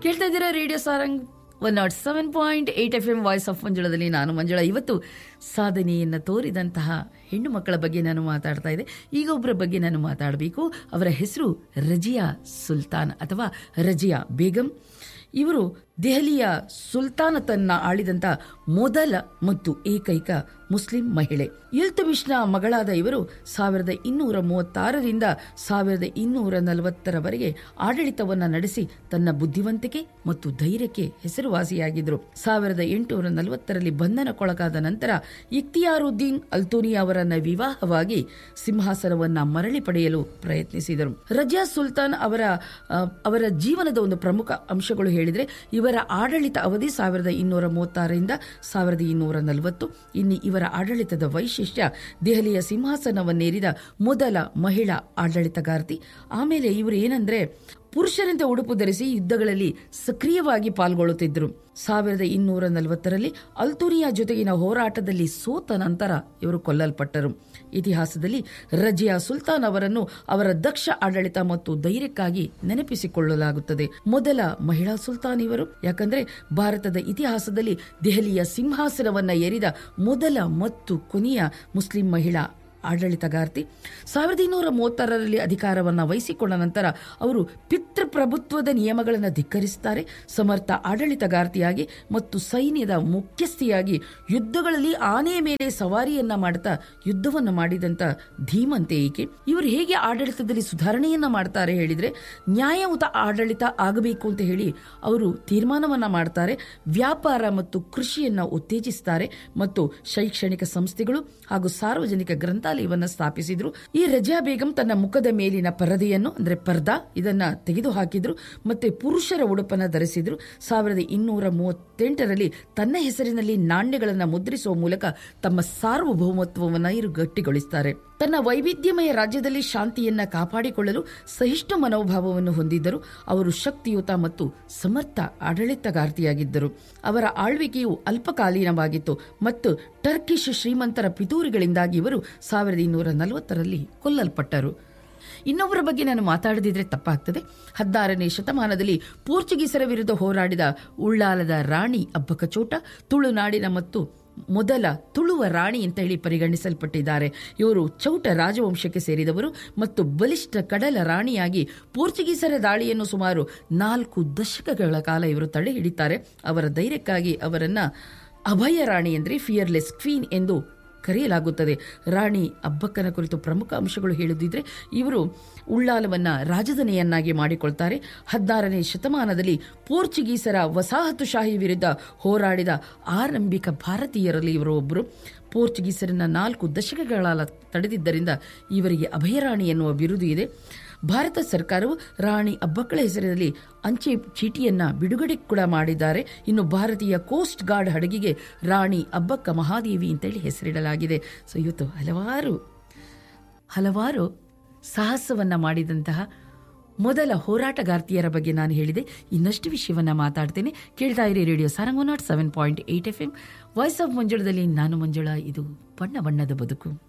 ಕೇಳ್ತಾ ಇದ್ದೀರಾ radio Sarang one nought seven point eight F M voice of ಮಂಜುಳದಲ್ಲಿ ನಾನು ಮಂಜುಳ ಇವತ್ತು ಸಾಧನೆಯನ್ನು ತೋರಿದಂತಹ ಹೆಣ್ಣು ಮಕ್ಕಳ ಬಗ್ಗೆ ನಾನು ಮಾತಾಡ್ತಾ ಇದ್ದೆ ಈಗ ಒಬ್ಬರ ಬಗ್ಗೆ ನಾನು ಮಾತಾಡಬೇಕು ಅವರ ಹೆಸರು ರಜಿಯಾ ಸುಲ್ತಾನ್ ಅಥವಾ ರಜಿಯಾ ಬೇಗಂ ಇವರು ದೆಹಲಿಯ ಸುಲ್ತಾನತನ್ನ ಆಳಿದಂತ ಮೊದಲ ಮತ್ತು ಏಕೈಕ ಮುಸ್ಲಿಂ ಮಹಿಳೆ ಇಲ್ತುಮಿಶ್ನ ಮಗಳಾದ ಇವರು ಸಾವಿರದ ಇನ್ನೂರ ಮೂವತ್ತಾರರಿಂದ ಸಾವಿರದ ಇನ್ನೂರ ನಲವತ್ತರವರೆಗೆ ಆಡಳಿತವನ್ನ ನಡೆಸಿ ತನ್ನ ಬುದ್ಧಿವಂತಿಕೆ ಮತ್ತು ಧೈರ್ಯಕ್ಕೆ ಹೆಸರುವಾಸಿಯಾಗಿದ್ದರು ಸಾವಿರದ ಎಂಟುನೂರ ನಲವತ್ತರಲ್ಲಿ ಬಂಧನಕ್ಕೊಳಗಾದ ನಂತರ ಇಖ್ತಿಯಾರುದ್ದೀನ್ ಅಲ್ತೂನಿ ಅವರನ್ನ ವಿವಾಹವಾಗಿ ಸಿಂಹಾಸನವನ್ನ ಮರಳಿ ಪಡೆಯಲು ಪ್ರಯತ್ನಿಸಿದರು ರಜಾ ಸುಲ್ತಾನ್ ಅವರ ಆ, ಅವರ ಜೀವನದ ಒಂದು ಪ್ರಮುಖ ಅಂಶಗಳು ಹೇಳಿದ್ರೆ ಇವರ ಆಡಳಿತ ಅವಧಿ ಸಾವಿರದ ಇನ್ನೂರ ಮೂವತ್ತಾರರಿಂದ ಸಾವಿರದ ಇನ್ನೂರ ನಲವತ್ತು ಇನ್ನು ಇವರ ಆಡಳಿತದ ವೈಶಿಷ್ಟ್ಯ ದೆಹಲಿಯ ಸಿಂಹಾಸನವನ್ನೇರಿದ ಮೊದಲ ಮಹಿಳಾ ಆಡಳಿತಗಾರ್ತಿ ಆಮೇಲೆ ಇವರು ಏನಂದ್ರೆ ಪುರುಷರಂತೆ ಉಡುಪು ಧರಿಸಿ ಯುದ್ಧಗಳಲ್ಲಿ ಸಕ್ರಿಯವಾಗಿ ಪಾಲ್ಗೊಳ್ಳುತ್ತಿದ್ದರು ಸಾವಿರದ ಇನ್ನೂರ ನಲವತ್ತರಲ್ಲಿ ಅಲ್ತುನಿಯಾ ಜೊತೆಗಿನ ಹೋರಾಟದಲ್ಲಿ ಸೋತ ನಂತರ ಇವರು ಕೊಲ್ಲಲ್ಪಟ್ಟರು ಇತಿಹಾಸದಲ್ಲಿ ರಜಿಯಾ ಸುಲ್ತಾನ್ ಅವರನ್ನು ಅವರ ದಕ್ಷ ಆಡಳಿತ ಮತ್ತು ಧೈರ್ಯಕ್ಕಾಗಿ ನೆನಪಿಸಿಕೊಳ್ಳಲಾಗುತ್ತದೆ ಮೊದಲ ಮಹಿಳಾ ಸುಲ್ತಾನ್ ಇವರು ಯಾಕಂದ್ರೆ ಭಾರತದ ಇತಿಹಾಸದಲ್ಲಿ ದೆಹಲಿಯ ಸಿಂಹಾಸನವನ್ನ ಏರಿದ ಮೊದಲ ಮತ್ತು ಕೊನೆಯ ಮುಸ್ಲಿಂ ಮಹಿಳಾ ಆಡಳಿತಗಾರ್ತಿ ಸಾವಿರದ ಇನ್ನೂರ ಮೂವತ್ತಾರರಲ್ಲಿ ಅಧಿಕಾರವನ್ನು ವಹಿಸಿಕೊಂಡ ನಂತರ ಅವರು ಪಿತೃಪ್ರಭುತ್ವದ ನಿಯಮಗಳನ್ನು ಧಿಕ್ಕರಿಸುತ್ತಾರೆ ಸಮರ್ಥ ಆಡಳಿತಗಾರ್ತಿಯಾಗಿ ಮತ್ತು ಸೈನ್ಯದ ಮುಖ್ಯಸ್ಥಿಯಾಗಿ ಯುದ್ಧಗಳಲ್ಲಿ ಆನೆಯ ಮೇಲೆ ಸವಾರಿಯನ್ನ ಮಾಡ್ತಾ ಯುದ್ಧವನ್ನು ಮಾಡಿದಂತ ಧೀಮಂತೆ ಈಕೆ ಇವರು ಹೇಗೆ ಆಡಳಿತದಲ್ಲಿ ಸುಧಾರಣೆಯನ್ನ ಮಾಡ್ತಾರೆ ಹೇಳಿದ್ರೆ ನ್ಯಾಯಯುತ ಆಡಳಿತ ಆಗಬೇಕು ಅಂತ ಹೇಳಿ ಅವರು ತೀರ್ಮಾನವನ್ನ ಮಾಡ್ತಾರೆ ವ್ಯಾಪಾರ ಮತ್ತು ಕೃಷಿಯನ್ನ ಉತ್ತೇಜಿಸುತ್ತಾರೆ ಮತ್ತು ಶೈಕ್ಷಣಿಕ ಸಂಸ್ಥೆಗಳು ಹಾಗೂ ಸಾರ್ವಜನಿಕ ಗ್ರಂಥಾಲಯವನ್ನು ಸ್ಥಾಪಿಸಿದ್ರು ಈ ರಜಾ ಬೇಗಂ ತನ್ನ ಮುಖದ ಮೇಲಿನ ಪರದೆಯನ್ನು ಅಂದ್ರೆ ಪರ್ದಾ ಇದನ್ನ ತೆಗೆದು ಹಾಕಿದ್ರು ಮತ್ತೆ ಪುರುಷರ ಉಡುಪನ್ನ ಧರಿಸಿದ್ರು ಸಾವಿರದ ಇನ್ನೂರ ಮೂವತ್ತೆಂಟರಲ್ಲಿ ತನ್ನ ಹೆಸರಿನಲ್ಲಿ ನಾಣ್ಯಗಳನ್ನು ಮುದ್ರಿಸುವ ಮೂಲಕ ತಮ್ಮ ಸಾರ್ವಭೌಮತ್ವವನ್ನು ಇವರು ಗಟ್ಟಿಗೊಳಿಸುತ್ತಾರೆ ತನ್ನ ವೈವಿಧ್ಯಮಯ ರಾಜ್ಯದಲ್ಲಿ ಶಾಂತಿಯನ್ನ ಕಾಪಾಡಿಕೊಳ್ಳಲು ಸಹಿಷ್ಣು ಮನೋಭಾವವನ್ನು ಹೊಂದಿದ್ದರು ಅವರು ಶಕ್ತಿಯುತ ಮತ್ತು ಸಮರ್ಥ ಆಡಳಿತಗಾರ್ತಿಯಾಗಿದ್ದರು ಅವರ ಆಳ್ವಿಕೆಯು ಅಲ್ಪಕಾಲೀನವಾಗಿತ್ತು ಮತ್ತು ಟರ್ಕಿಶ್ ಶ್ರೀಮಂತರ ಪಿತೂರಿಗಳಿಂದಾಗಿ ಇವರು ಸಾವಿರದ ಇನ್ನೂರ ನಲವತ್ತರಲ್ಲಿ ಕೊಲ್ಲಲ್ಪಟ್ಟರು ಇನ್ನೊಬ್ಬರ ಬಗ್ಗೆ ನಾನು ಮಾತಾಡದಿದ್ರೆ ತಪ್ಪಾಗ್ತದೆ ಹದಿನಾರನೇ ಶತಮಾನದಲ್ಲಿ ಪೋರ್ಚುಗೀಸರ ವಿರುದ್ಧ ಹೋರಾಡಿದ ಉಳ್ಳಾಲದ ರಾಣಿ ಅಬ್ಬಕಚೋಟ ತುಳುನಾಡಿನ ಮತ್ತು ಮೊದಲ ತುಳುವ ರಾಣಿ ಅಂತ ಹೇಳಿ ಪರಿಗಣಿಸಲ್ಪಟ್ಟಿದ್ದಾರೆ ಇವರು ಚೌಟ ರಾಜವಂಶಕ್ಕೆ ಸೇರಿದವರು ಮತ್ತು ಬಲಿಷ್ಠ ಕಡಲ ರಾಣಿಯಾಗಿ ಪೋರ್ಚುಗೀಸರ ದಾಳಿಯನ್ನು ಸುಮಾರು ನಾಲ್ಕು ದಶಕಗಳ ಕಾಲ ಇವರು ತಡೆ ಹಿಡಿತಾರೆ ಅವರ ಧೈರ್ಯಕ್ಕಾಗಿ ಅವರನ್ನ ಅಭಯ ರಾಣಿ ಅಂದರೆ ಫಿಯರ್ಲೆಸ್ ಕ್ವೀನ್ ಎಂದು ಕರೆಯಲಾಗುತ್ತದೆ ರಾಣಿ ಅಬ್ಬಕ್ಕನ ಕುರಿತು ಪ್ರಮುಖ ಅಂಶಗಳು ಹೇಳುದಿದ್ರೆ ಇವರು ಉಳ್ಳಾಲವನ್ನ ರಾಜಧಾನಿಯನ್ನಾಗಿ ಮಾಡಿಕೊಳ್ತಾರೆ ಹದಿನಾರನೇ ಶತಮಾನದಲ್ಲಿ ಪೋರ್ಚುಗೀಸರ ವಸಾಹತುಶಾಹಿ ವಿರುದ್ಧ ಹೋರಾಡಿದ ಆರಂಭಿಕ ಭಾರತೀಯರಲ್ಲಿ ಇವರು ಒಬ್ಬರು ಪೋರ್ಚುಗೀಸರನ್ನ ನಾಲ್ಕು ದಶಕಗಳ ತಡೆದಿದ್ದರಿಂದ ಇವರಿಗೆ ಅಭಯರಾಣಿ ಎನ್ನುವ ಬಿರುದು ಇದೆ ಭಾರತ ಸರ್ಕಾರವು ರಾಣಿ ಅಬ್ಬಕ್ಕಳ ಹೆಸರಿನಲ್ಲಿ ಅಂಚೆ ಚೀಟಿಯನ್ನ ಬಿಡುಗಡೆ ಕೂಡ ಮಾಡಿದ್ದಾರೆ ಇನ್ನು ಭಾರತೀಯ ಕೋಸ್ಟ್ ಗಾರ್ಡ್ ಹಡಗಿಗೆ ರಾಣಿ ಅಬ್ಬಕ್ಕ ಮಹಾದೇವಿ ಅಂತೇಳಿ ಹೆಸರಿಡಲಾಗಿದೆ ಸೊ ಇವತ್ತು ಹಲವಾರು ಹಲವಾರು ಸಾಹಸವನ್ನ ಮಾಡಿದಂತಹ ಮೊದಲ ಹೋರಾಟಗಾರ್ತಿಯರ ಬಗ್ಗೆ ನಾನು ಹೇಳಿದೆ ಇನ್ನಷ್ಟು ವಿಷಯವನ್ನ ಮಾತಾಡ್ತೇನೆ ಕೇಳ್ತಾ ಇರಿ radio Sarang nought seven point eight F M voice of ಮಂಜುಳದಲ್ಲಿ ನಾನು ಮಂಜುಳಾ ಇದು ಬಣ್ಣ ಬಣ್ಣದ ಬದುಕು